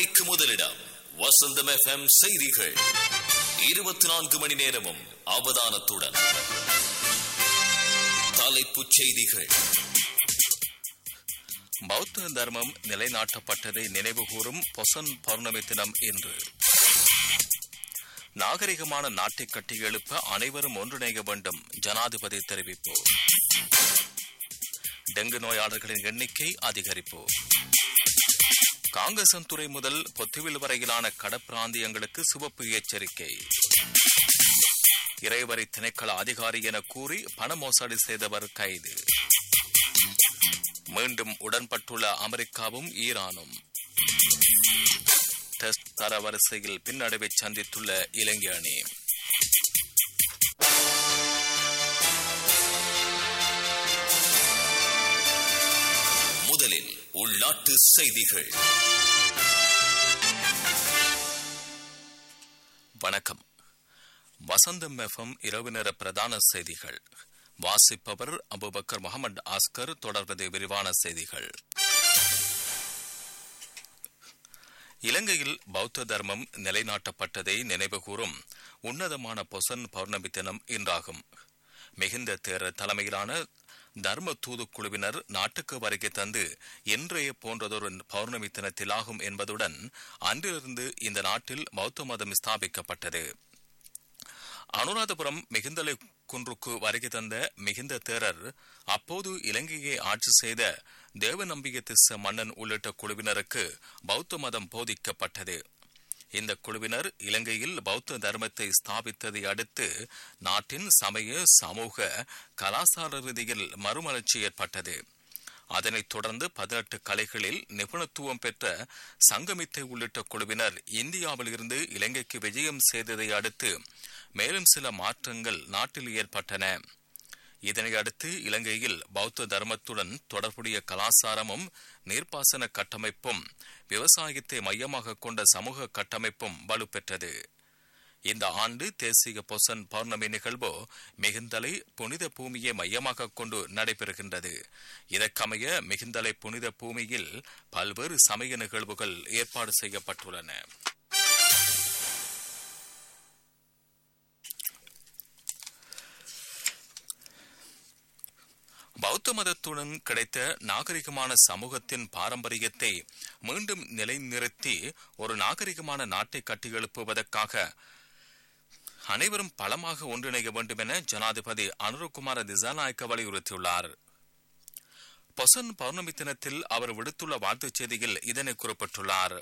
உண்மைக்கு முதலிடம் வசந்தம் எஃப்எம் செய்திகள் இருபத்தி நான்கு மணி நேரமும் அவதானத்துடன் தலைப்புச் செய்திகள் பௌத்த தர்மம் நிலைநாட்டப்பட்டதை நினைவுகூரும் பொசன் பௌர்ணமி தினம் இன்று நாகரிகமான நாட்டை கட்டியெழுப்ப அனைவரும் ஒன்றிணைய வேண்டும் ஜனாதிபதி தெரிவிப்பு டெங்கு நோயாளர்களின் எண்ணிக்கை அதிகரிப்பு காங்கசன் துறை முதல் பொத்துவில் வரையிலான கடற்பிராந்தியங்களுக்கு சிவப்பு எச்சரிக்கை இறைவரி திணைக்கள அதிகாரி என கூறி பண மோசடி செய்தவர் கைது மீண்டும் உடன்பட்டுள்ள அமெரிக்காவும் ஈரானும் டெஸ்ட் தரவரிசையில் பின்னடைவை சந்தித்துள்ள இலங்கை அணி முதலில் உள்நாட்டு செய்திகள் வணக்கம் வசந்தம் எஃப்எம் இரவு நேர பிரதான செய்திகள் வாசிப்பவர் அபுபக்கர் முகமது ஆஸ்கர் தொடர்வது விரிவான செய்திகள் இலங்கையில் பௌத்த தர்மம் நிலைநாட்டப்பட்டதை நினைவுகூரும் உன்னதமான பொசன் பௌர்ணமி தினம் இன்றாகும் மிகுந்த தேரர் தலைமையிலான தர்ம தூதுக்குழுவினர் நாட்டுக்கு வருகை தந்து இன்றைய போன்றதொரு பௌர்ணமி தினத்திலாகும் என்பதுடன் அன்றிலிருந்து இந்த நாட்டில் பௌத்த மதம் ஸ்தாபிக்கப்பட்டது அனுராதபுரம் மிகுந்தலை குன்றுக்கு வருகை தந்த மிகுந்த தேரர் அப்போது இலங்கையை ஆட்சி செய்த தேவநம்பிய திஸ்ஸ மன்னன் உள்ளிட்ட குழுவினருக்கு பௌத்த மதம் போதிக்கப்பட்டது இந்த குழுவினர் இலங்கையில் பௌத்த தர்மத்தை ஸ்தாபித்ததை அடுத்து நாட்டின் சமய சமூக கலாச்சார ரீதியில் மறுமலர்ச்சி ஏற்பட்டது அதனைத் தொடர்ந்து பதினெட்டு கலைகளில் நிபுணத்துவம் பெற்ற சங்கமித்தை உள்ளிட்ட குழுவினர் இந்தியாவில் இருந்து இலங்கைக்கு விஜயம் செய்ததை அடுத்து மேலும் சில மாற்றங்கள் நாட்டில் ஏற்பட்டன இதனை அடுத்து இலங்கையில் பௌத்த தர்மத்துடன் தொடர்புடைய கலாச்சாரமும் நீர்ப்பாசன கட்டமைப்பும் விவசாயத்தை மையமாக கொண்ட சமூக கட்டமைப்பும் வலுப்பெற்றது இந்த ஆண்டு தேசிய பொசன் பௌர்ணமி நிகழ்வு மிகுந்தலை புனித பூமியை மையமாக கொண்டு நடைபெறுகின்றது இதற்கமைய மிகுந்தலை புனித பூமியில் பல்வேறு சமய நிகழ்வுகள் ஏற்பாடு செய்யப்பட்டுள்ளன பௌத்த மதத்துடன் கிடைத்த நாகரிகமான சமூகத்தின் பாரம்பரியத்தை மீண்டும் நிலைநிறுத்தி ஒரு நாகரிகமான நாட்டை கட்டியெழுப்புவதற்காக அனைவரும் பலமாக ஒன்றிணைய வேண்டும் என ஜனாதிபதி அனுரகுமார திசாநாயக்க வலியுறுத்தியுள்ளார் பொசன் பௌர்ணமி தினத்தில் அவர் விடுத்துள்ள வாழ்த்துச் செய்தியில் இதனை குறிப்பிட்டுள்ளார்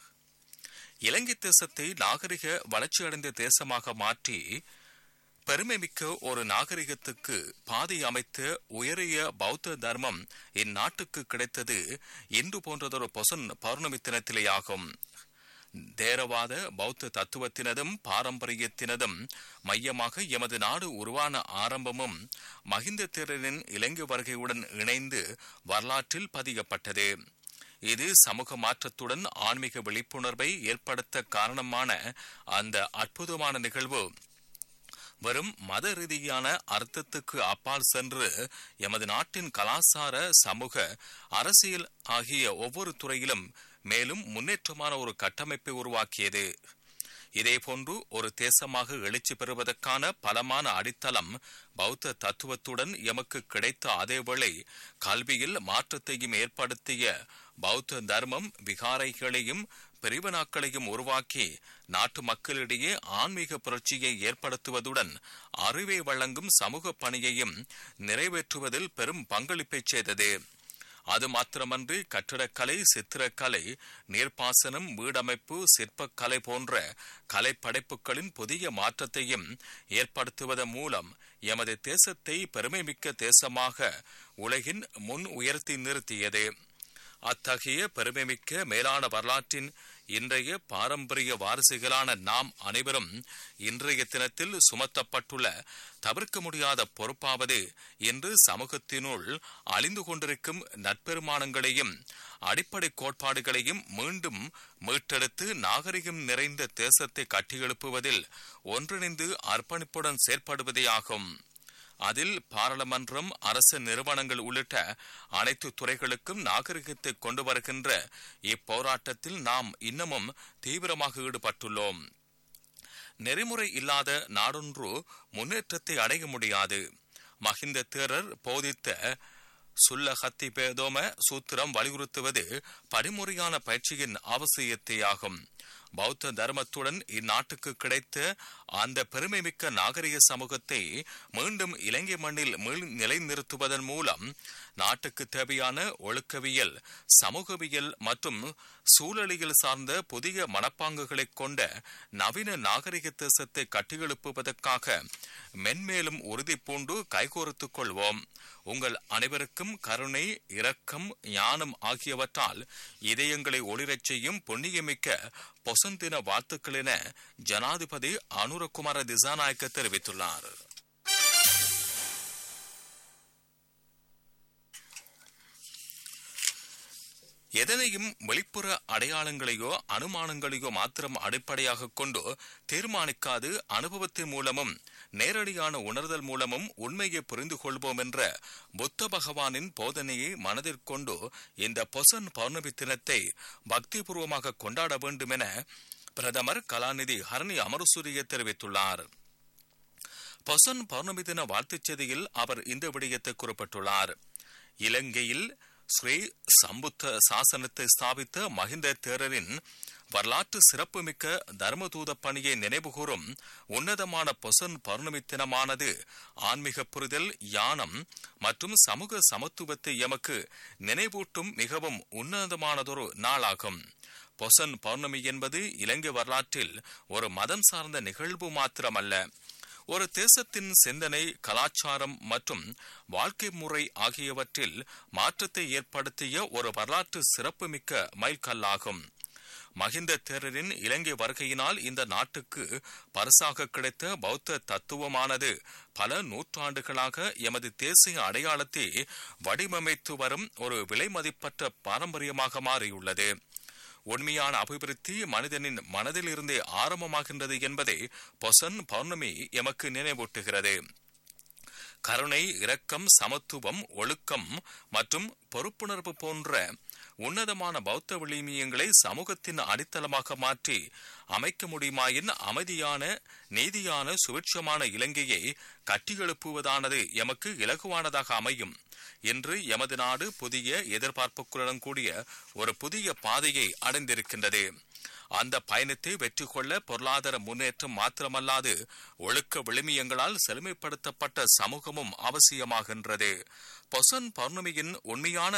இலங்கை தேசத்தை நாகரிக வளர்ச்சியடைந்த தேசமாக மாற்றி பெருமைமிக்க ஒரு நாகரிகத்துக்கு பாதை அமைத்த உயரிய பௌத்த தர்மம் இந்நாட்டுக்கு கிடைத்தது இன்று போன்றதொரு பொசன் பௌர்ணமி தினத்திலேயாகும் தேரவாத பௌத்த தத்துவத்தினதும் பாரம்பரியத்தினதும் மையமாக எமது நாடு உருவான ஆரம்பமும் மகிந்த தேரரின் இலங்கை வருகையுடன் இணைந்து வரலாற்றில் பதியப்பட்டது இது சமூக மாற்றத்துடன் ஆன்மீக விழிப்புணர்வை ஏற்படுத்த காரணமான அந்த அற்புதமான நிகழ்வு வெறும் மத ரீதியான அர்த்தத்துக்கு அப்பால் சென்று எமது நாட்டின் கலாச்சார சமூக அரசியல் ஆகிய ஒவ்வொரு துறையிலும் மேலும் முன்னேற்றமான ஒரு கட்டமைப்பை உருவாக்கியது இதேபோன்று ஒரு தேசமாக எழுச்சி பெறுவதற்கான பலமான அடித்தளம் பௌத்த தத்துவத்துடன் எமக்கு கிடைத்த அதேவேளை கல்வியில் மாற்றத்தையும் ஏற்படுத்திய பௌத்த தர்மம் விகாரைகளையும் பிரிவினாக்களையும் உருவாக்கி நாட்டு மக்களிடையே ஆன்மீக புரட்சியை ஏற்படுத்துவதுடன் அறிவை வழங்கும் சமூக பணியையும் நிறைவேற்றுவதில் பெரும் பங்களிப்பை செய்தது அது மாத்திரமன்றி கட்டிடக்கலை சித்திரக்கலை நீர்ப்பாசனம் வீடமைப்பு சிற்பக்கலை போன்ற கலைப்படைப்புகளின் புதிய மாற்றத்தையும் ஏற்படுத்துவதன் மூலம் எமது தேசத்தை பெருமைமிக்க தேசமாக உலகின் முன் உயர்த்தி நிறுத்தியது அத்தகைய பெருமைமிக்க மேலான வரலாற்றின் இன்றைய பாரம்பரிய வாரிசுகளான நாம் அனைவரும் இன்றைய தினத்தில் சுமத்தப்பட்டுள்ள தவிர்க்க முடியாத பொறுப்பாவது இன்று சமூகத்தினுள் அழிந்து கொண்டிருக்கும் நட்பெருமானங்களையும் அடிப்படை கோட்பாடுகளையும் மீண்டும் மீட்டெடுத்து நாகரிகம் நிறைந்த தேசத்தை கட்டியெழுப்புவதில் ஒன்றிணைந்து அர்ப்பணிப்புடன் செயற்படுவதே ஆகும் அதில் பாராளுமன்றம் அரசு நிறுவனங்கள் உள்ளிட்ட அனைத்து துறைகளுக்கும் நாகரிகத்தை கொண்டு வருகின்ற இப்போராட்டத்தில் நாம் இன்னமும் தீவிரமாக ஈடுபட்டுள்ளோம் நெறிமுறை இல்லாத நாடொன்று முன்னேற்றத்தை அடைய முடியாது மஹிந்த தேரர் போதித்த சுல்ல ஹத்தி பேதோம சூத்திரம் வலியுறுத்துவது படிமுறையான பயிற்சியின் அவசியத்தையாகும் பௌத்த தர்மத்துடன் இந்நாட்டுக்கு கிடைத்த அந்த பெருமைமிக்க நாகரிக சமூகத்தை மீண்டும் இலங்கை மண்ணில் மீள் நிலைநிறுத்துவதன் மூலம் நாட்டுக்கு தேவையான ஒழுக்கவியல் சமூகவியல் மற்றும் சூழலியல் சார்ந்த புதிய மனப்பாங்குகளை கொண்ட நவீன நாகரிக தேசத்தை கட்டியெழுப்புவதற்காக மென்மேலும் உறுதி பூண்டு கைகோர்த்துக் கொள்வோம் உங்கள் அனைவருக்கும் கருணை இரக்கம் ஞானம் ஆகியவற்றால் இதயங்களை ஒளிரச் செய்யும் புண்ணியமிக்க பொசந்தின வாழ்த்துக்கள் என ஜனாதிபதி அனுரகுமார திசாநாயக்க தெரிவித்துள்ளார் எதனையும் வெளிப்புற அடையாளங்களையோ அனுமானங்களையோ மாத்திரம் அடிப்படையாக கொண்டு தீர்மானிக்காது அனுபவத்தின் மூலமும் நேரடியான உணர்தல் மூலமும் உண்மையை புரிந்து கொள்வோம் என்ற புத்த பகவானின் போதனையை மனதிற்கொண்டு இந்த பொசன் பௌர்ணமி தினத்தை பக்திபூர்வமாக கொண்டாட வேண்டும் என பிரதமர் கலாநிதி ஹரணி அமரசூரிய தெரிவித்துள்ளார் பொசன் பௌர்ணமி தின வாழ்த்துச் செய்தியில் அவர் இந்த விடயத்தை குறிப்பிட்டுள்ளார் இலங்கையில் ஸ்ரீ சம்புத்த சாசனத்தை ஸ்தாபித்த மஹிந்த தேரரின் வரலாற்று சிறப்புமிக்க தர்மதூத பணியை நினைவுகூரும் உன்னதமான பொசன் பௌர்ணமி தினமானது ஆன்மீக புரிதல் யானம் மற்றும் சமூக சமத்துவத்தை எமக்கு நினைவூட்டும் மிகவும் உன்னதமானதொரு நாளாகும் பொசன் பௌர்ணமி என்பது இலங்கை வரலாற்றில் ஒரு மதம் சார்ந்த நிகழ்வு மாத்திரமல்ல ஒரு தேசத்தின் சிந்தனை கலாச்சாரம் மற்றும் வாழ்க்கை முறை ஆகியவற்றில் மாற்றத்தை ஏற்படுத்திய ஒரு வரலாற்று சிறப்புமிக்க மைல்கல்லாகும் மஹிந்த தேரரின் இலங்கை வருகையினால் இந்த நாட்டுக்கு பரிசாக கிடைத்த பௌத்த தத்துவமானது பல நூற்றாண்டுகளாக எமது தேசிய அடையாளத்தை வடிவமைத்து வரும் ஒரு விலைமதிப்பற்ற பாரம்பரியமாக மாறியுள்ளது உண்மையான அபிவிருத்தி மனிதனின் மனதில் இருந்தே ஆரம்பமாகின்றது என்பதை பொசன் பௌர்ணமி எமக்கு நினைவூட்டுகிறது கருணை இரக்கம் சமத்துவம் ஒழுக்கம் மற்றும் பொறுப்புணர்வு போன்ற உன்னதமான பௌத்த விளிமியங்களை சமூகத்தின் அடித்தளமாக மாற்றி அமைக்க முடியுமாயின் அமைதியான நீதியான சுபிட்சமான இலங்கையை கட்டியெழுப்புவதானது எமக்கு இலகுவானதாக அமையும் இன்று எமது நாடு புதிய எதிர்பார்ப்புகளுடன் கூடிய ஒரு புதிய பாதையை அடைந்திருக்கின்றது அந்த பயணத்தை வெற்றி கொள்ள பொருளாதார முன்னேற்றம் மாத்திரமல்லாது ஒழுக்க விளிமியங்களால் செழுமைப்படுத்தப்பட்ட சமூகமும் அவசியமாகின்றது பொசன் பௌர்ணமியின் உண்மையான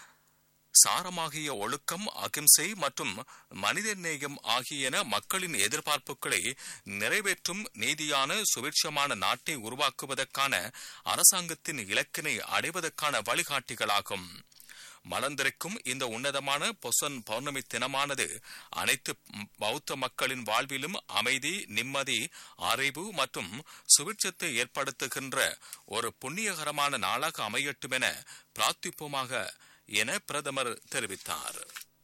சாரமாகிய ஒழுக்கம் அகிம்சை மற்றும் மனிதநேயம் ஆகியன மக்களின் எதிர்பார்ப்புகளை நிறைவேற்றும் நீதியான சுபிட்சமான நாட்டை உருவாக்குவதற்கான அரசாங்கத்தின் இலக்கினை அடைவதற்கான வழிகாட்டிகளாகும் மலர்ந்திருக்கும் இந்த உன்னதமான பொசன் பௌர்ணமி தினமானது அனைத்து பௌத்த மக்களின் வாழ்விலும் அமைதி நிம்மதி அறிவு மற்றும் சுபிட்சத்தை ஏற்படுத்துகின்ற ஒரு புண்ணியகரமான நாளாக அமையட்டும் என பிரார்த்திப்போமாக என பிரதமர் தெரிவித்தார்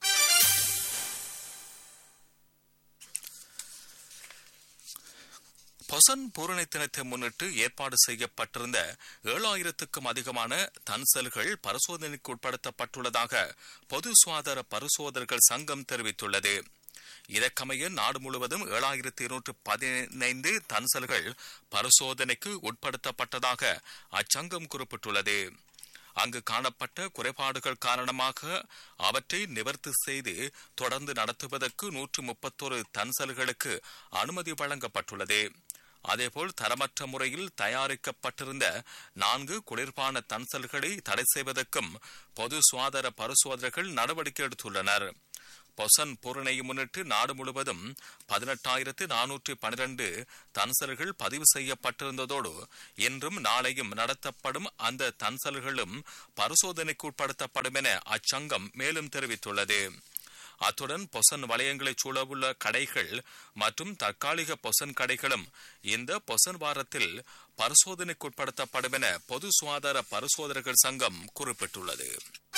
பொசன் பூரணி தினத்தை முன்னிட்டு ஏற்பாடு செய்யப்பட்டிருந்த ஏழாயிரத்துக்கும் அதிகமான தன்சல்கள் பரிசோதனைக்கு உட்படுத்தப்பட்டுள்ளதாக பொது சுகாதார பரிசோதகர்கள் சங்கம் தெரிவித்துள்ளது இதற்கமைய நாடு முழுவதும் ஏழாயிரத்தி இருநூற்று பதினைந்து தன்சல்கள் பரிசோதனைக்கு உட்படுத்தப்பட்டதாக அச்சங்கம் குறிப்பிட்டுள்ளது அங்கு காணப்பட்ட குறைபாடுகள் காரணமாக அவற்றை நிவர்த்தி செய்து தொடர்ந்து நடத்துவதற்கு நூற்று முப்பத்தோரு தன்சல்களுக்கு அனுமதி வழங்கப்பட்டுள்ளது அதேபோல் தரமற்ற முறையில் தயாரிக்கப்பட்டிருந்த நான்கு குளிர்பான தன்சல்களை தடை செய்வதற்கும் பொது சுகாதார பரிசோதனைகள் நடவடிக்கை எடுத்துள்ளனர் பொசன் பூரணையை முன்னிட்டு நாடு முழுவதும் பதினெட்டாயிரத்து நானூற்றி பனிரெண்டு தன்சல்கள் பதிவு செய்யப்பட்டிருந்ததோடு இன்றும் நாளையும் நடத்தப்படும் அந்த தன்சல்களும் பரிசோதனைக்கு உட்படுத்தப்படும் என அச்சங்கம் மேலும் தெரிவித்துள்ளது அத்துடன் பொசன் வலயங்களைச் சூழவுள்ள கடைகள் மற்றும் தற்காலிக பொசன் கடைகளும் இந்த பொசன் வாரத்தில் பரிசோதனைக்கு உட்படுத்தப்படும் என பொது சுகாதார பரிசோதகர்கள் சங்கம் குறிப்பிட்டுள்ளது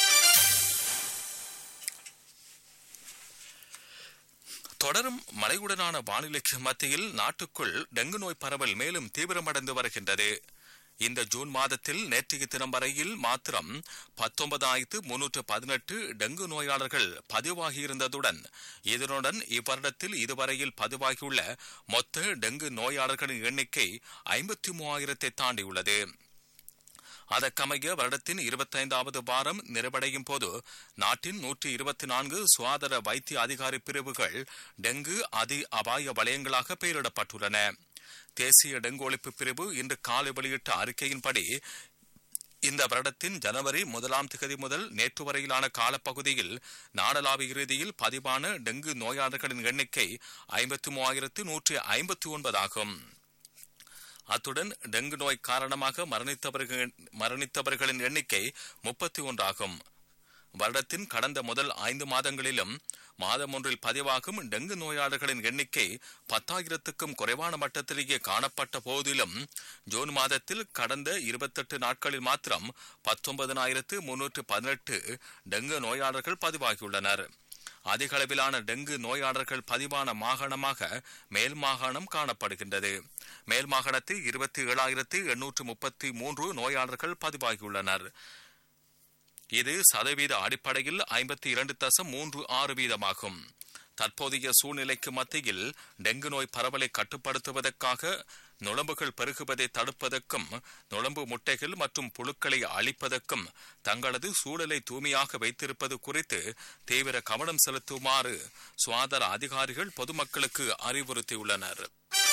தொடரும் மழையுடனான வானிலைக்கு மத்தியில் நாட்டுக்குள் டெங்கு நோய் பரவல் மேலும் தீவிரமடைந்து வருகின்றது இந்த ஜூன் மாதத்தில் நேற்றைய தினம் வரையில் மாத்திரம் பத்தொன்பதாயிரத்து முன்னூற்று பதினெட்டு டெங்கு நோயாளர்கள் பதிவாகியிருந்ததுடன் இதனுடன் இவ்வருடத்தில் இதுவரையில் பதிவாகியுள்ள மொத்த டெங்கு நோயாளர்களின் எண்ணிக்கை ஐம்பத்தி மூவாயிரத்தை தாண்டியுள்ளது அதற்கமைய வருடத்தின் இருபத்தைந்தாவது வாரம் நிறைவடையும் போது நாட்டின் நூற்றி இருபத்தி நான்கு சுகாதார வைத்திய அதிகாரி பிரிவுகள் டெங்கு அதி அபாய வலயங்களாக பெயரிடப்பட்டுள்ளன தேசிய டெங்கு ஒழிப்பு பிரிவு இன்று காலை வெளியிட்ட அறிக்கையின்படி இந்த வருடத்தின் ஜனவரி முதலாம் திகதி முதல் நேற்று வரையிலான காலப்பகுதியில் நாடளாவிய இறுதியில் பதிவான டெங்கு நோயாளர்களின் எண்ணிக்கை ஐம்பத்தி மூவாயிரத்து நூற்றி ஐம்பத்தி ஒன்பதாகும் அத்துடன் டெங்கு நோய் காரணமாக மரணித்தவர்கள் மரணித்தவர்களின் எண்ணிக்கை முப்பத்தி ஒன்றாகும் வருடத்தின் கடந்த முதல் ஐந்து மாதங்களிலும் மாதம் ஒன்றில் பதிவாகும் டெங்கு நோயாளர்களின் எண்ணிக்கை பத்தாயிரத்துக்கும் குறைவான மட்டத்திலேயே காணப்பட்ட போதிலும் ஜூன் மாதத்தில் கடந்த இருபத்தெட்டு நாட்களில் மாத்திரம் பத்தொன்பதனாயிரத்து முன்னூற்று பதினெட்டு டெங்கு நோயாளர்கள் பதிவாகியுள்ளனர் அதிக அளவிலான டெங்கு நோயாளர்கள் பதிவான மாகாணமாக மேல் மாகாணம் காணப்படுகின்றது மேல் மாகாணத்தில் இருபத்தி ஏழாயிரத்து எண்ணூற்று முப்பத்தி மூன்று நோயாளர்கள் பதிவாகியுள்ளனர் இது சதவீத அடிப்படையில் ஐம்பத்தி இரண்டு தசம் மூன்று ஆறு வீதமாகும் தற்போதைய சூழ்நிலைக்கு மத்தியில் டெங்கு நோய் பரவலை கட்டுப்படுத்துவதற்காக நுழம்புகள் பெருகுவதை தடுப்பதற்கும் நுழம்பு முட்டைகள் மற்றும் புழுக்களை அழிப்பதற்கும் தங்களது சூழலை தூய்மையாக வைத்திருப்பது குறித்து தீவிர கவனம் செலுத்துமாறு சுகாதார அதிகாரிகள் பொதுமக்களுக்கு அறிவுறுத்தியுள்ளனர்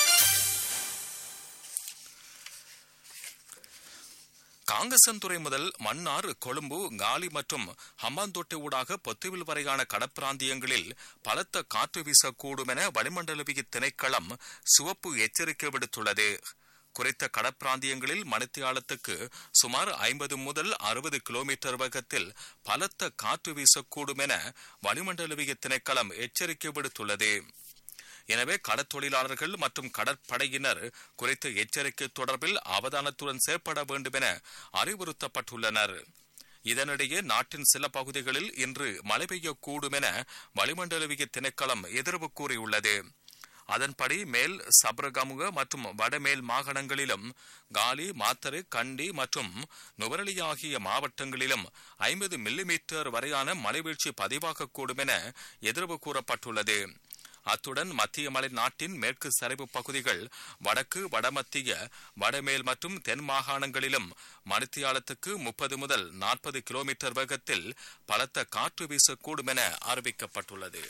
காங்கசன்துறை முதல் மன்னார் கொழும்பு காலி மற்றும் ஹம்பாந்தோட்டை ஊடாக பொத்துவில் வரையான கடற்பிராந்தியங்களில் பலத்த காற்று வீசக்கூடும் என வளிமண்டலவிய திணைக்களம் சிவப்பு எச்சரிக்கை விடுத்துள்ளது குறித்த கடற்பிராந்தியங்களில் மணித்தியாலத்துக்கு சுமார் ஐம்பது முதல் அறுபது கிலோமீட்டர் வேகத்தில் பலத்த காற்று வீசக்கூடும் என வளிமண்டலவிய திணைக்களம் எச்சரிக்கை விடுத்துள்ளது எனவே கடற்தொழிலாளர்கள் மற்றும் கடற்படையினர் குறித்த எச்சரிக்கை தொடர்பில் அவதானத்துடன் செயற்பட வேண்டும் என அறிவுறுத்தப்பட்டுள்ளனர் இதனிடையே நாட்டின் சில பகுதிகளில் இன்று மழை பெய்யக்கூடும் என வளிமண்டலவிய திணைக்களம் எதிர்வு கூறியுள்ளது அதன்படி மேல் சப்ரகமுக மற்றும் வடமேல் மாகாணங்களிலும் காலி மாத்தரு கண்டி மற்றும் நுவரலி ஆகிய மாவட்டங்களிலும் ஐம்பது மில்லிமீட்டர் வரையான மழைவீழ்ச்சி பதிவாகக்கூடும் என எதிர்வு கூறப்பட்டுள்ளது அத்துடன் மத்திய மலை நாட்டின் மேற்கு சரிவு பகுதிகள் வடக்கு வடமத்திய வடமேல் மற்றும் தென் மாகாணங்களிலும் மணித்தியாலத்துக்கு முப்பது முதல் நாற்பது கிலோமீட்டர் வேகத்தில் பலத்த காற்று வீசக்கூடும் என அறிவிக்கப்பட்டுள்ளது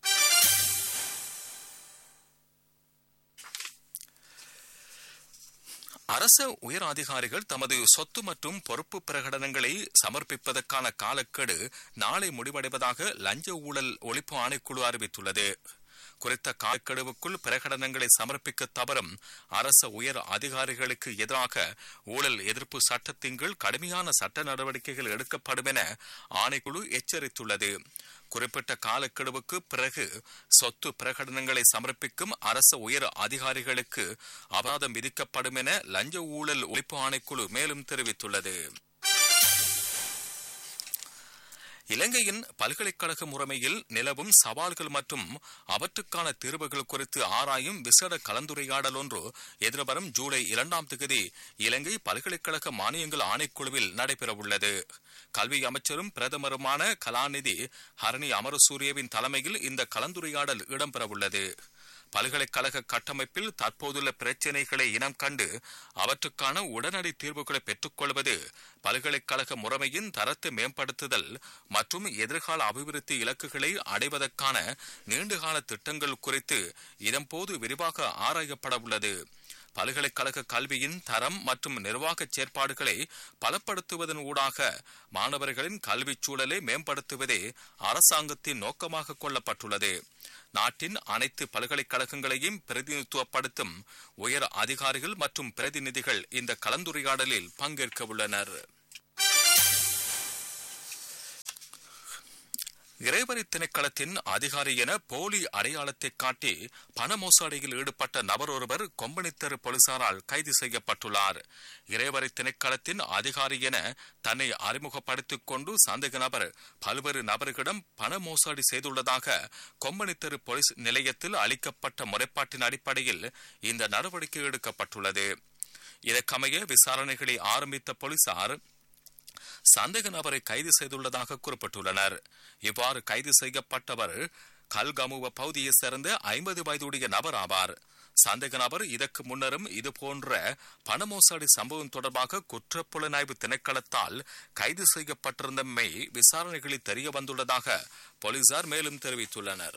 அரச உயர் அதிகாரிகள் தமது சொத்து மற்றும் பொறுப்பு பிரகடனங்களை சமர்ப்பிப்பதற்கான காலக்கெடு நாளை முடிவடைவதாக லஞ்ச ஊழல் ஒழிப்பு ஆணைக்குழு அறிவித்துள்ளது குறித்த காலக்கெடுவுக்குள் பிரகடனங்களை சமர்ப்பிக்க தவறும் அரச உயர் அதிகாரிகளுக்கு எதிராக ஊழல் எதிர்ப்பு சட்டத்தின் கீழ் கடுமையான சட்ட நடவடிக்கைகள் எடுக்கப்படும் என ஆணைக்குழு எச்சரித்துள்ளது குறிப்பிட்ட காலக்கெடுவுக்கு பிறகு சொத்து பிரகடனங்களை சமர்ப்பிக்கும் அரச உயர் அதிகாரிகளுக்கு அபராதம் விதிக்கப்படும் என லஞ்ச ஊழல் ஒழிப்பு ஆணைக்குழு மேலும் தெரிவித்துள்ளது இலங்கையின் பல்கலைக்கழக முறைமையில் நிலவும் சவால்கள் மற்றும் அவற்றுக்கான தீர்வுகள் குறித்து ஆராயும் விசேட கலந்துரையாடல் ஒன்று எதிர்வரும் ஜூலை இரண்டாம் தேதி இலங்கை பல்கலைக்கழக மானியங்கள் ஆணைக்குழுவில் நடைபெறவுள்ளது கல்வி அமைச்சரும் பிரதமருமான கலாநிதி ஹரணி அமரசூரியவின் தலைமையில் இந்த கலந்துரையாடல் இடம்பெறவுள்ளது பல்கலைக்கழக கட்டமைப்பில் தற்போதுள்ள பிரச்சினைகளை இனம் கண்டு அவற்றுக்கான உடனடி தீர்வுகளை பெற்றுக்கொள்வது பல்கலைக்கழக முறைமையின் தரத்தை மேம்படுத்துதல் மற்றும் எதிர்கால அபிவிருத்தி இலக்குகளை அடைவதற்கான நீண்டகால திட்டங்கள் குறித்து இதன்போது விரிவாக ஆராயப்பட உள்ளது பல்கலைக்கழக கல்வியின் தரம் மற்றும் நிர்வாக செயற்பாடுகளை பலப்படுத்துவதன் ஊடாக மாணவர்களின் கல்விச் சூழலை மேம்படுத்துவதே அரசாங்கத்தின் நோக்கமாக கொள்ளப்பட்டுள்ளது நாட்டின் அனைத்து பல்கலைக்கழகங்களையும் பிரதிநிதித்துவப்படுத்தும் உயர் அதிகாரிகள் மற்றும் பிரதிநிதிகள் இந்த கலந்துரையாடலில் பங்கேற்க உள்ளனர் இறைவரி திணைக்களத்தின் அதிகாரி என போலி அடையாளத்தை காட்டி பண மோசடியில் ஈடுபட்ட நபர் ஒருவர் கொம்பனித்தெரு போலீசாரால் கைது செய்யப்பட்டுள்ளார் இறைவரி திணைக்களத்தின் அதிகாரி என தன்னை அறிமுகப்படுத்திக் கொண்டு சந்தேக நபர் பல்வேறு நபர்களிடம் பண மோசடி செய்துள்ளதாக கொம்பனித்தெரு போலீஸ் நிலையத்தில் அளிக்கப்பட்ட முறைப்பாட்டின் அடிப்படையில் இந்த நடவடிக்கை எடுக்கப்பட்டுள்ளது இதற்கமைய விசாரணைகளை ஆரம்பித்த போலீசார் சந்தேக நபரை கைது செய்துள்ளதாக குறிப்பிட்டுள்ளனர் இவ்வாறு கைது செய்யப்பட்டவர் கல்கமுவ பகுதியைச் சேர்ந்த ஐம்பது வயதுடைய நபர் ஆவார் சந்தேக நபர் இதற்கு முன்னரும் இதுபோன்ற பண மோசடி சம்பவம் தொடர்பாக குற்றப்புலனாய்வு திணைக்களத்தால் கைது செய்யப்பட்டிருந்தமை விசாரணைகளில் தெரிய வந்துள்ளதாக போலீசார் மேலும் தெரிவித்துள்ளனர்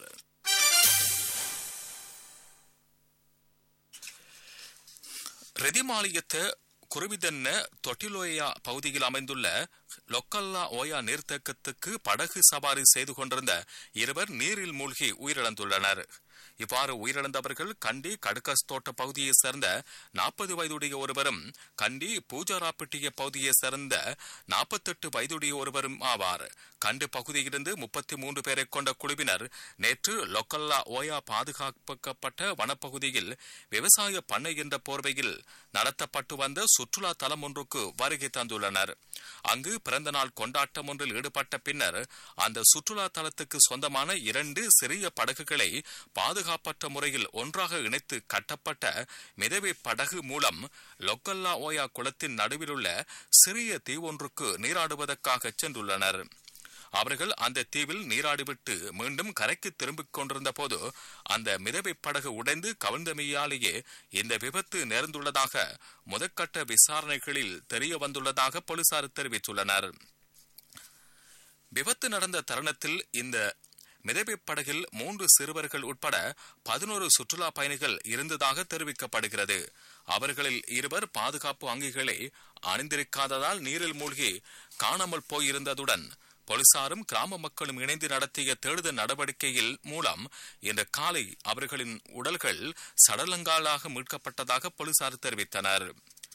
ரெதிமாலியத்த குருவிதன்ன தொட்டிலோயா பகுதியில் அமைந்துள்ள லொக்கல்லா ஓயா நீர்த்தேக்கத்துக்கு படகு சவாரி செய்து கொண்டிருந்த இருவர் நீரில் மூழ்கி உயிரிழந்துள்ளனர் இவ்வாறு உயிரிழந்தவர்கள் கண்டி கடுக்கஸ் தோட்ட பகுதியைச் சேர்ந்த நாற்பது வயதுடைய ஒருவரும் கண்டி பூஜாராப்பட்டிய பகுதியைச் சேர்ந்த நாற்பத்தெட்டு வயதுடைய ஒருவரும் ஆவார் கண்டி பகுதியிலிருந்து முப்பத்தி மூன்று பேரை கொண்ட குழுவினர் நேற்று லொக்கல்லா ஓயா பாதுகாக்கப்பட்ட வனப்பகுதியில் விவசாய பண்ணை என்ற போர்வையில் நடத்தப்பட்டு வந்த சுற்றுலா தலம் ஒன்றுக்கு வருகை தந்துள்ளனர் அங்கு பிறந்த நாள் கொண்டாட்டம் ஒன்றில் ஈடுபட்ட பின்னர் அந்த சுற்றுலா தலத்துக்கு சொந்தமான இரண்டு சிறிய படகுகளை பாதுகாப்பற்ற முறையில் ஒன்றாக இணைத்து கட்டப்பட்ட மிதவை படகு மூலம் லொக்கல்லா ஓயா குளத்தின் நடுவிலுள்ள சிறிய தீவொன்றுக்கு நீராடுவதற்காக சென்றுள்ளனர் அவர்கள் அந்த தீவில் நீராடிவிட்டு மீண்டும் கரைக்கு திரும்பிக் கொண்டிருந்த போது அந்த மிதவை படகு உடைந்து கவிழ்ந்தமையாலேயே இந்த விபத்து நேர்ந்துள்ளதாக முதற்கட்ட விசாரணைகளில் தெரிய வந்துள்ளதாக போலீசார் தெரிவித்துள்ளனர் விபத்து நடந்த தருணத்தில் இந்த மிதவை படகில் மூன்று சிறுவர்கள் உட்பட பதினோரு சுற்றுலா பயணிகள் இருந்ததாக தெரிவிக்கப்படுகிறது அவர்களில் இருவர் பாதுகாப்பு அங்கிகளை அணிந்திருக்காததால் நீரில் மூழ்கி காணாமல் போயிருந்ததுடன் போலீசாரும் கிராம மக்களும் இணைந்து நடத்திய தேடுதல் நடவடிக்கையில் மூலம் இன்று காலை அவர்களின் உடல்கள் சடலங்காலாக மீட்கப்பட்டதாக போலீசார் தெரிவித்தனர்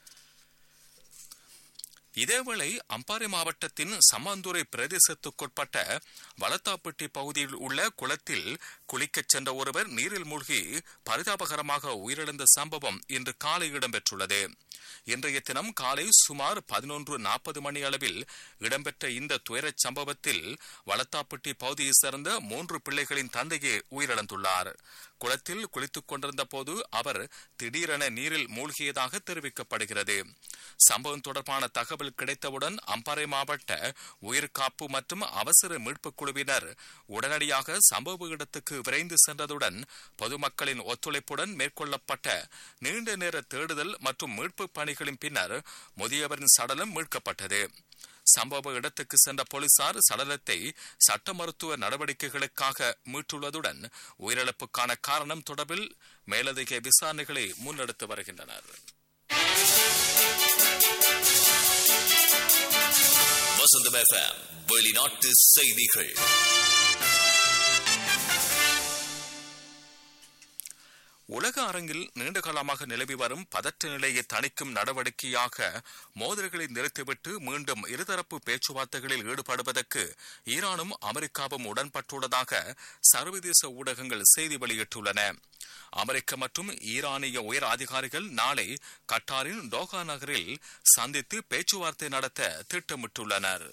இதேவேளை அம்பாறை மாவட்டத்தின் சம்மாந்துறை பிரதேசத்துக்குட்பட்ட வளத்தாப்பட்டி பகுதியில் உள்ள குளத்தில் குளிக்கச் சென்ற ஒருவர் நீரில் மூழ்கி பரிதாபகரமாக உயிரிழந்த சம்பவம் இன்று காலை இடம்பெற்றுள்ளது இன்றைய தினம் காலை சுமார் பதினொன்று நாற்பது மணி அளவில் இடம்பெற்ற இந்த துயரச் சம்பவத்தில் வளத்தாப்பட்டி பகுதியைச் சேர்ந்த மூன்று பிள்ளைகளின் தந்தையே உயிரிழந்துள்ளார் குளத்தில் குளித்துக் கொண்டிருந்த போது அவர் திடீரென நீரில் மூழ்கியதாக தெரிவிக்கப்படுகிறது சம்பவம் தொடர்பான தகவல் கிடைத்தவுடன் அம்பாறை மாவட்ட உயிர்காப்பு மற்றும் அவசர மீட்புக் குழுவினர் உடனடியாக சம்பவ இடத்துக்கு விரைந்து சென்றதுடன் பொதுமக்களின் ஒத்துழைப்புடன் மேற்கொள்ளப்பட்ட நீண்ட நேர தேடுதல் மற்றும் மீட்பு பணிகளின் பின்னர் முதியவரின் சடலம் மீட்கப்பட்டது சம்பவ இடத்துக்கு சென்ற போலீசார் சடலத்தை சட்ட மருத்துவ நடவடிக்கைகளுக்காக மீட்டுள்ளதுடன் உயிரிழப்புக்கான காரணம் தொடர்பில் மேலதிக விசாரணைகளை முன்னெடுத்து வருகின்றனர் வசந்தம் எஃப்எம் வெளிநாட்டு செய்திகள் உலக அரங்கில் நீண்ட காலமாக நிலவி வரும் பதற்ற நிலையை தணிக்கும் நடவடிக்கையாக மோதல்களை நிறுத்திவிட்டு மீண்டும் இருதரப்பு பேச்சுவார்த்தைகளில் ஈடுபடுவதற்கு ஈரானும் அமெரிக்காவும் உடன்பட்டுள்ளதாக சர்வதேச ஊடகங்கள் செய்தி வெளியிட்டுள்ளன அமெரிக்க மற்றும் ஈரானிய உயர் அதிகாரிகள் நாளை கட்டாரின் டோஹா நகரில் சந்தித்து பேச்சுவார்த்தை நடத்த திட்டமிட்டுள்ளனர்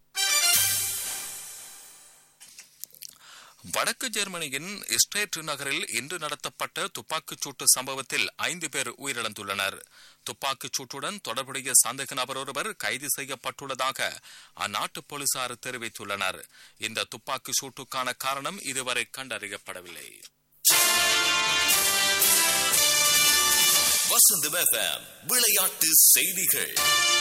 வடக்கு ஜெர்மனியின் இஸ்டேட் நகரில் இன்று நடத்தப்பட்ட துப்பாக்கிச் சூட்டு சம்பவத்தில் ஐந்து பேர் உயிரிழந்துள்ளனர் துப்பாக்கிச் சூட்டுடன் தொடர்புடைய சந்தேக நபர் ஒருவர் கைது செய்யப்பட்டுள்ளதாக அந்நாட்டு போலீசார் தெரிவித்துள்ளனர் இந்த துப்பாக்கி சூட்டுக்கான காரணம் இதுவரை கண்டறியப்படவில்லை வசந்தம் எஃப்எம் விளையாட்டு செய்திகள்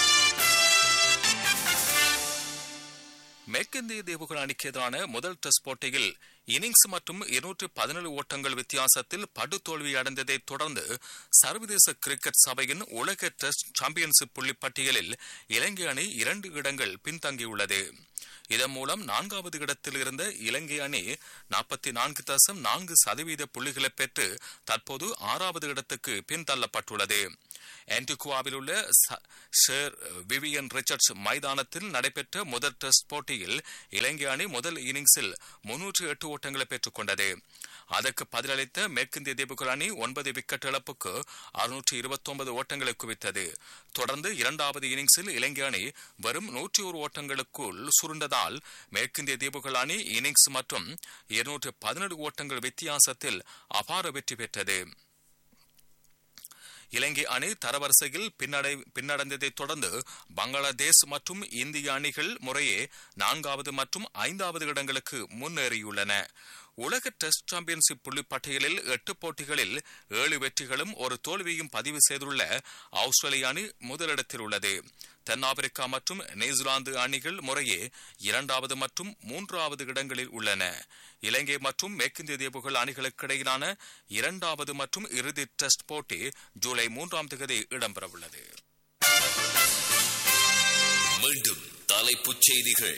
மேற்கிந்திய தீவுகள் அணிக்கு எதிரான முதல் டெஸ்ட் போட்டியில் இன்னிங்ஸ் மற்றும் இருநூற்று பதினேழு ஓட்டங்கள் வித்தியாசத்தில் படு தோல்வி அடைந்ததை தொடர்ந்து சர்வதேச கிரிக்கெட் சபையின் உலக டெஸ்ட் சாம்பியன்ஷிப் புள்ளி பட்டியலில் இலங்கை அணி இரண்டு இடங்கள் பின்தங்கியுள்ளது இதன் மூலம் நான்காவது இடத்தில் இருந்த இலங்கை அணி நாற்பத்தி நான்கு தசம் நான்கு சதவீத புள்ளிகளை பெற்று தற்போது ஆறாவது இடத்துக்கு பின்தள்ளப்பட்டுள்ளது ஆன்டிகுவாவில் உள்ள ஷேர் விவியன் ரிச்சர்ட்ஸ் மைதானத்தில் நடைபெற்ற முதல் டெஸ்ட் போட்டியில் இலங்கை அணி முதல் இன்னிங்ஸில் முன்னூற்று எட்டு ஓட்டங்களை பெற்றுக் கொண்டது அதற்கு பதிலளித்த மேற்கிந்திய தீபுகள் அணி ஒன்பது விக்கெட் இழப்புக்கு அறுநூற்று இருபத்தி ஒன்பது ஓட்டங்களை குவித்தது தொடர்ந்து இரண்டாவது இன்னிங்ஸில் இலங்கை அணி வெறும் நூற்றி ஒரு ஓட்டங்களுக்குள் சுருண்டதால் மேற்கிந்திய தீபுகள் அணி இன்னிங்ஸ் மற்றும் இருநூற்று பதினேழு ஓட்டங்கள் வித்தியாசத்தில் அபார வெற்றி பெற்றது இலங்கை அணி தரவரிசையில் பின்னடை பின்னடைந்ததைத் தொடர்ந்து பங்களாதேஷ் மற்றும் இந்திய அணிகள் முறையே நான்காவது மற்றும் ஐந்தாவது இடங்களுக்கு முன்னேறியுள்ளன உலக டெஸ்ட் சாம்பியன்ஷிப் புள்ளி பட்டியலில் எட்டு போட்டிகளில் ஏழு வெற்றிகளும் ஒரு தோல்வியும் பதிவு செய்துள்ள ஆஸ்திரேலிய அணி முதலிடத்தில் உள்ளது தென்னாப்பிரிக்கா மற்றும் நியூசிலாந்து அணிகள் முறையே இரண்டாவது மற்றும் மூன்றாவது இடங்களில் உள்ளன இலங்கை மற்றும் மேற்கிந்திய தீவுகள் அணிகளுக்கு இடையிலான இரண்டாவது மற்றும் இறுதி டெஸ்ட் போட்டி ஜூலை மூன்றாம் தேதி இடம்பெறவுள்ளது மீண்டும் தலைப்புச் செய்திகள்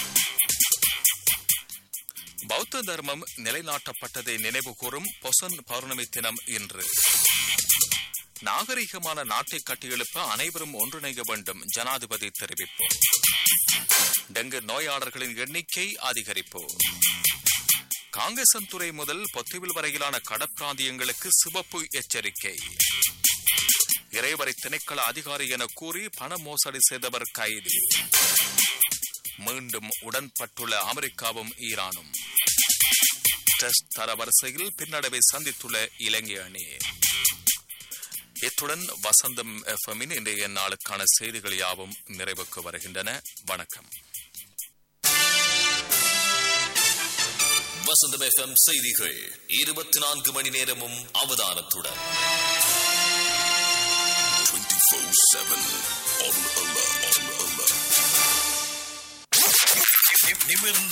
பௌத்த தர்மம் நிலைநாட்டப்பட்டதை நினைவுகூரும் பொசன் பௌர்ணமி தினம் இன்று நாகரிகமான நாட்டை கட்டியெழுப்ப அனைவரும் ஒன்றிணைய வேண்டும் ஜனாதிபதி தெரிவிப்பு டெங்கு நோயாளர்களின் எண்ணிக்கை அதிகரிப்பு காங்கேசன்துறை முதல் பொத்துவில் வரையிலான கடற்பிராந்தியங்களுக்கு சிவப்பு எச்சரிக்கை இறைவரை திணைக்கள அதிகாரி என கூறி பண மோசடி செய்தவர் கைது மீண்டும் உடன்பட்டுள்ள அமெரிக்காவும் ஈரானும் டெஸ்ட் தரவரிசையில் பின்னடைவை சந்தித்துள்ள இலங்கை அணி இத்துடன் வசந்தம் எஃப்எம்மின் இன்றைய நாளுக்கான செய்திகள் யாவும் நிறைவுக்கு வருகின்றன வணக்கம் வசந்தம் எஃப்எம் செய்திகள் இருபத்தி நான்கு மணி நேரமும் அவதானத்துடன் நிமிர்ந்த